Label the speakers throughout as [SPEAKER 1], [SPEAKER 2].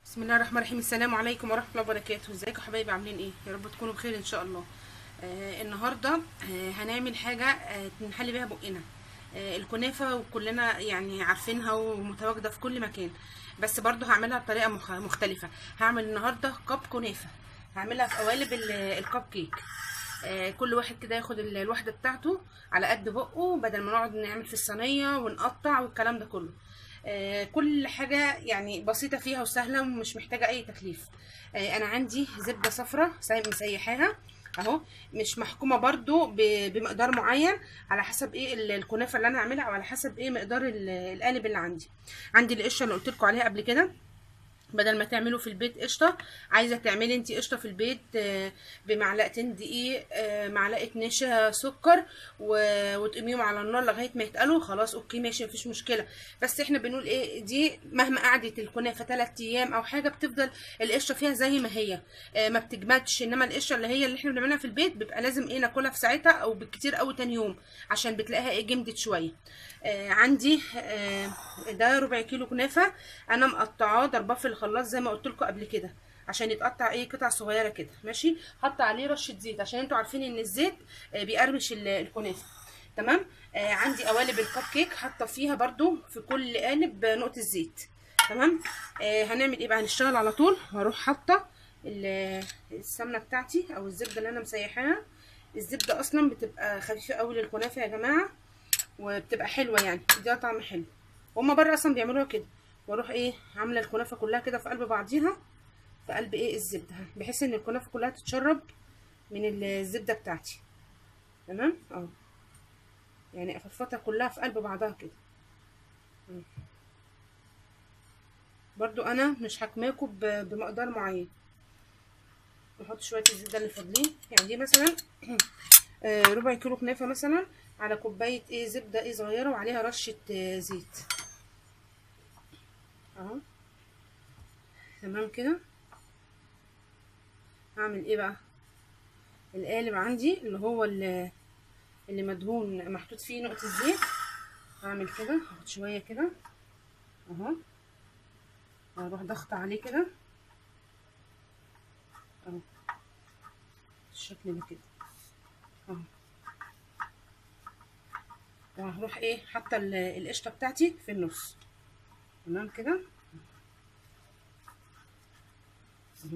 [SPEAKER 1] بسم الله الرحمن الرحيم السلام عليكم ورحمه الله وبركاته ازيكم يا حبايبي عاملين ايه يا رب تكونوا بخير ان شاء الله آه النهارده آه هنعمل حاجه آه نحلي بيها بقنا آه الكنافه وكلنا يعني عارفينها ومتواجده في كل مكان بس برضو هعملها بطريقه مخ- مختلفه هعمل النهارده كب كنافه هعملها في قوالب ال- الكب كيك آه، كل واحد كده ياخد ال- الواحده بتاعته على قد بقه بدل ما نقعد نعمل في الصينيه ونقطع والكلام ده كله آه، كل حاجه يعني بسيطه فيها وسهله ومش محتاجه اي تكليف آه، انا عندي زبده صفرة سايب مسيحاها اهو مش محكومه برضو ب- بمقدار معين على حسب ايه ال- الكنافه اللي انا هعملها او على حسب ايه مقدار ال- القالب اللي عندي عندي القشره اللي قلت لكم عليها قبل كده بدل ما تعملوا في البيت قشطه عايزه تعملي انت قشطه في البيت آه، بمعلقتين دقيق آه، معلقه نشا سكر و- وتقيميهم على النار لغايه ما يتقلوا خلاص اوكي ماشي مفيش مشكله بس احنا بنقول ايه دي مهما قعدت الكنافه 3 ايام او حاجه بتفضل القشره فيها زي ما هي آه، ما بتجمدش انما القشره اللي هي اللي احنا بنعملها في البيت بيبقى لازم ايه ناكلها في ساعتها او بالكتير قوي تاني يوم عشان بتلاقيها ايه جمدت شويه آه عندي آه ده ربع كيلو كنافه انا مقطعاه ضرباه في الخلاط زي ما قلت لكم قبل كده عشان يتقطع ايه قطع صغيره كده ماشي حط عليه رشه زيت عشان انتوا عارفين ان الزيت آه بيقرمش ال- الكنافه تمام آه عندي قوالب الكب كيك حاطه فيها برضو في كل قالب نقطه زيت تمام آه هنعمل ايه بقى هنشتغل على طول هروح حاطه ال- السمنه بتاعتي او الزبده اللي انا مسيحاها الزبده اصلا بتبقى خفيفه قوي للكنافه يا جماعه وبتبقى حلوه يعني بتديها طعم حلو هما بره اصلا بيعملوها كده واروح ايه عامله الكنافه كلها كده في قلب بعضيها في قلب ايه الزبده بحيث ان الكنافه كلها تتشرب من الزبده بتاعتي تمام اهو يعني افرفطها كلها في قلب بعضها كده مم. برضو انا مش حاكماكم ب- بمقدار معين نحط شويه الزبده اللي فاضلين يعني دي مثلا آه، ربع كيلو كنافه مثلا على كوبايه ايه زبده ايه صغيره وعليها رشه آه، زيت اهو تمام كده هعمل ايه بقى القالب عندي اللي هو اللي, اللي مدهون محطوط فيه نقطه زيت هعمل كده هاخد شويه كده اهو هروح ضغط عليه كده اهو بالشكل ده كده اهو وهروح ايه حاطه ال- القشطه بتاعتي في النص تمام كده اهو.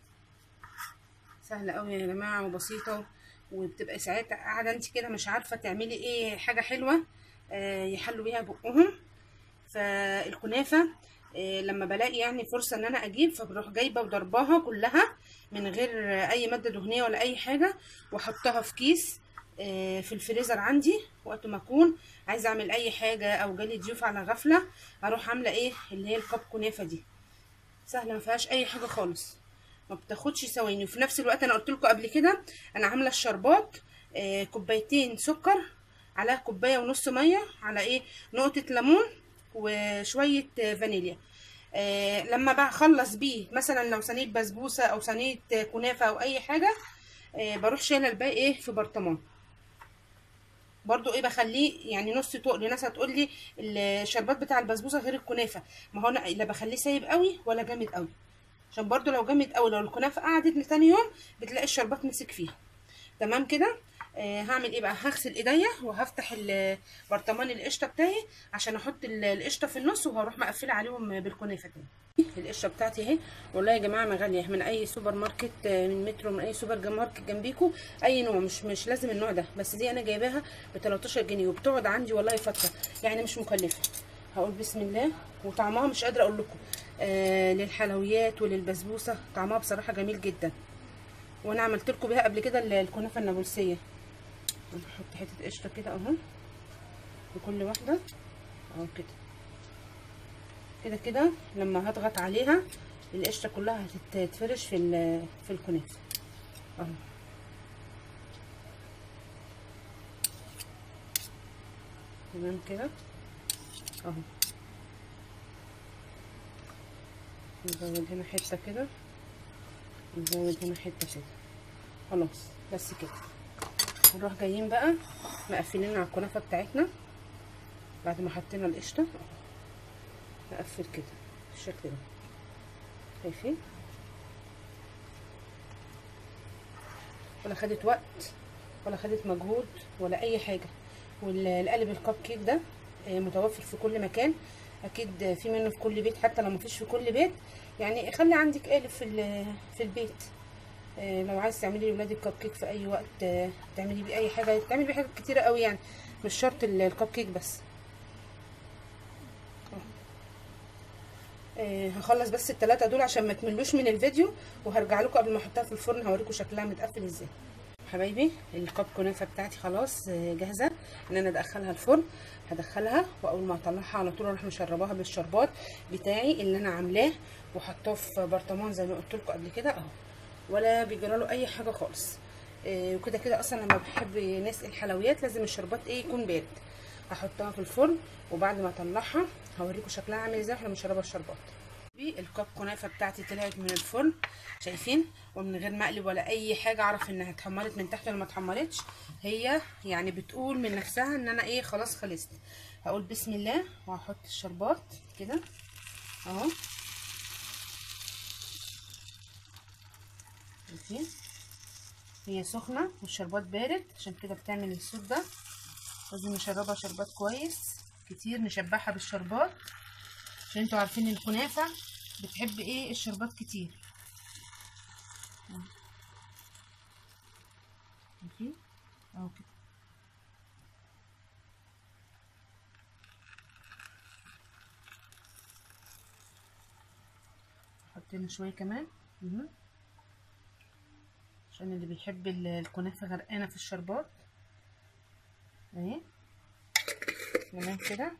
[SPEAKER 1] سهله قوي يا جماعه وبسيطه وبتبقى ساعات قاعده انت كده مش عارفه تعملي ايه حاجه حلوه آه يحلوا بيها بقهم فالكنافه آه لما بلاقي يعني فرصه ان انا اجيب فبروح جايبه وضرباها كلها من غير اي ماده دهنيه ولا اي حاجه واحطها في كيس آه، في الفريزر عندي وقت ما اكون عايزه اعمل اي حاجه او جالي ضيوف على غفله اروح عامله ايه اللي هي الكب كنافه دي سهله ما فيهاش اي حاجه خالص ما بتاخدش ثواني وفي نفس الوقت انا قلت لكم قبل كده انا عامله الشربات آه، كوبايتين سكر على كوبايه ونص ميه على ايه نقطه ليمون وشويه آه، فانيليا آه لما بخلص بيه مثلا لو صينيه بسبوسه او صينيه آه، كنافه او اي حاجه آه بروح شايله الباقي ايه في برطمان برضو ايه بخليه يعني نص تقل ناس هتقول لي الشربات بتاع البسبوسه غير الكنافه ما هو انا لا بخليه سايب قوي ولا جامد قوي عشان برضو لو جامد قوي لو الكنافه قعدت لتاني يوم بتلاقي الشربات مسك فيها تمام كده آه هعمل ايه بقى هغسل ايديا وهفتح ال- برطمان القشطه بتاعي عشان احط ال- القشطه في النص وهروح مقفله عليهم بالكنافه تاني القشطه بتاعتي اهي والله يا جماعه ما غاليه من اي سوبر ماركت آه، من مترو من اي سوبر جا- ماركت جنبيكوا اي نوع مش مش لازم النوع ده بس دي انا جايباها ب 13 جنيه وبتقعد عندي والله فتره يعني مش مكلفه هقول بسم الله وطعمها مش قادره اقول لكم آه للحلويات وللبسبوسه طعمها بصراحه جميل جدا وانا عملت لكم بيها قبل كده ال- الكنافه النابلسيه نحط حته قشطه كده اهو لكل واحده اهو كده كده كده لما هضغط عليها القشطه كلها هتتفرش في ال- في الكنافه اهو تمام كده اهو نزود هنا حته كده نزود هنا حته كده خلاص بس كده نروح جايين بقى مقفلين على الكنافه بتاعتنا بعد ما حطينا القشطه نقفل كده بالشكل ده شايفين ولا خدت وقت ولا خدت مجهود ولا اي حاجه والقالب الكب كيك ده متوفر في كل مكان اكيد في منه في كل بيت حتى لو مفيش في كل بيت يعني خلي عندك قالب في في البيت لو عايز تعملي لاولادك كب كيك في اي وقت تعملي بيه اي حاجه تعملي بيه حاجات كتيره قوي يعني مش شرط الكب كيك بس هخلص بس التلاتة دول عشان ما تملوش من الفيديو وهرجع لكم قبل ما احطها في الفرن هوريكم شكلها متقفل ازاي حبايبي الكب كنافه بتاعتي خلاص جاهزه ان انا ادخلها الفرن هدخلها واول ما اطلعها على طول اروح مشرباها بالشربات بتاعي اللي انا عاملاه وحطاه في برطمان زي ما قلت لكم قبل كده اهو ولا بيجرى له اي حاجه خالص إيه وكده كده اصلا لما بحب نسقي الحلويات لازم الشربات ايه يكون بارد هحطها في الفرن وبعد ما اطلعها هوريكم شكلها عامل ازاي واحنا بنشربها الشربات الكب كنافه بتاعتي طلعت من الفرن شايفين ومن غير مقلب ولا اي حاجه اعرف انها اتحمرت من تحت ولا ما اتحمرتش هي يعني بتقول من نفسها ان انا ايه خلاص خلصت هقول بسم الله وهحط الشربات كده اهو شايفين هي سخنه والشربات بارد عشان كده بتعمل الصوت ده لازم نشربها شربات كويس كتير نشبعها بالشربات عشان انتوا عارفين الكنافه بتحب ايه الشربات كتير شايفين اهو كده نحط هنا شويه كمان مه. عشان اللي بيحب الكنافه غرقانه في الشربات اهي تمام كده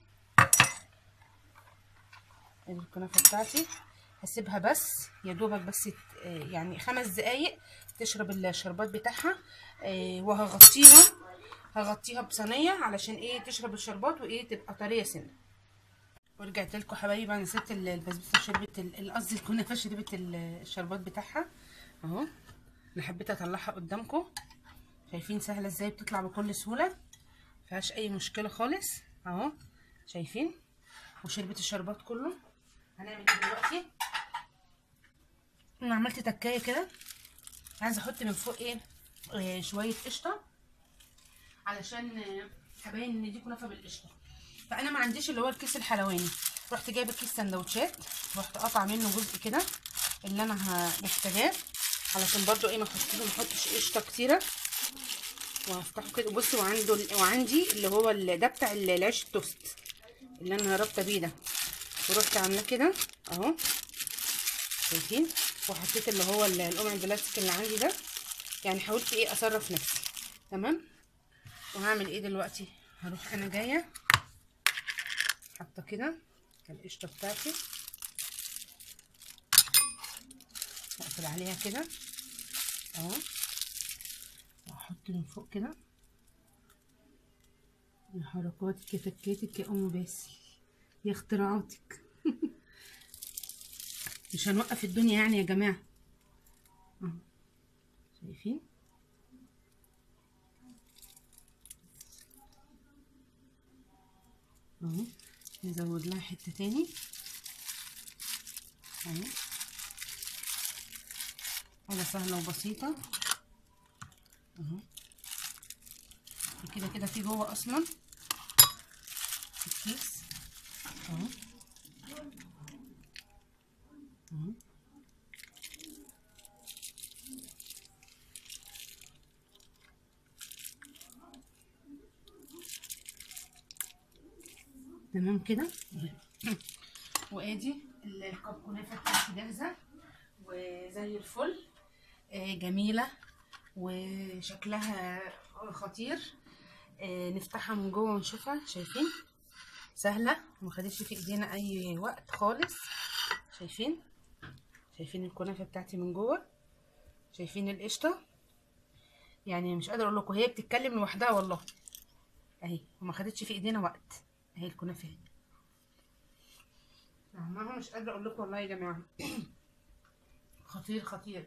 [SPEAKER 1] الكنافه بتاعتي هسيبها بس يا دوبك بس يعني خمس دقايق تشرب الشربات بتاعها وهغطيها هغطيها بصينيه علشان ايه تشرب الشربات وايه تبقى طريه سنه ورجعت لكم حبايبي انا نسيت البسبوسه شربت قصدي الكنافه شربت الشربات بتاعها اهو انا حبيت اطلعها قدامكم شايفين سهله ازاي بتطلع بكل سهوله مفيهاش اي مشكله خالص اهو شايفين وشربت الشربات كله هنعمل ايه دلوقتي انا عملت تكايه كده عايزه احط من فوق ايه آه شويه قشطه علشان آه هبين ان دي كنافه بالقشطه فانا ما عنديش اللي هو الكيس الحلواني رحت جايبه كيس سندوتشات رحت قاطعه منه جزء كده اللي انا محتاجاه علشان برضو ايه ما احطش ما احطش قشطه كتيره وهفتحه كده بصوا وعنده وعندي اللي هو ده بتاع العيش التوست اللي انا رابطه بيه ده ورحت عاملاه كده اهو شايفين وحطيت اللي هو القمع البلاستيك اللي عندي ده يعني حاولت ايه اصرف نفسي تمام وهعمل ايه دلوقتي هروح انا جايه حاطه كده القشطه بتاعتي واقفل عليها كده اهو واحط من فوق كده يا حركاتك يا فكاتك يا ام باسل يا اختراعاتك مش هنوقف الدنيا يعني يا جماعه اهو شايفين اهو نزود لها حته تاني اهو حاجه سهله وبسيطه اهو كده كده في جوه اصلا في الكيس اهو اهو تمام كده وادي الكب كنافه بتاعتي جاهزه وزي الفل آه جميله وشكلها خطير آه نفتحها من جوه ونشوفها شايفين سهله وما خدتش في ايدينا اي وقت خالص شايفين شايفين الكنافه بتاعتي من جوه شايفين القشطه يعني مش قادره اقول لكم هي بتتكلم لوحدها والله اهي وما خدتش في ايدينا وقت اهي الكنافه اهي فاهمها مش قادره اقول لكم والله يا جماعه خطير خطير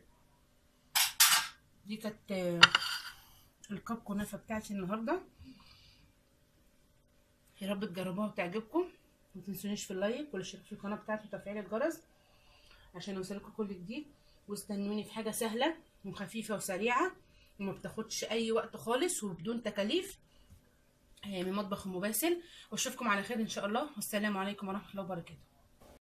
[SPEAKER 1] دي كانت الكب كنافه بتاعتي النهارده يا رب تجربوها وتعجبكم ما تنسونيش في اللايك والاشتراك في القناه بتاعتي وتفعيل الجرس عشان اوصلكم كل جديد واستنوني في حاجه سهله وخفيفه وسريعه وما بتاخدش اي وقت خالص وبدون تكاليف من مطبخ مباسل واشوفكم على خير ان شاء الله والسلام عليكم ورحمه الله وبركاته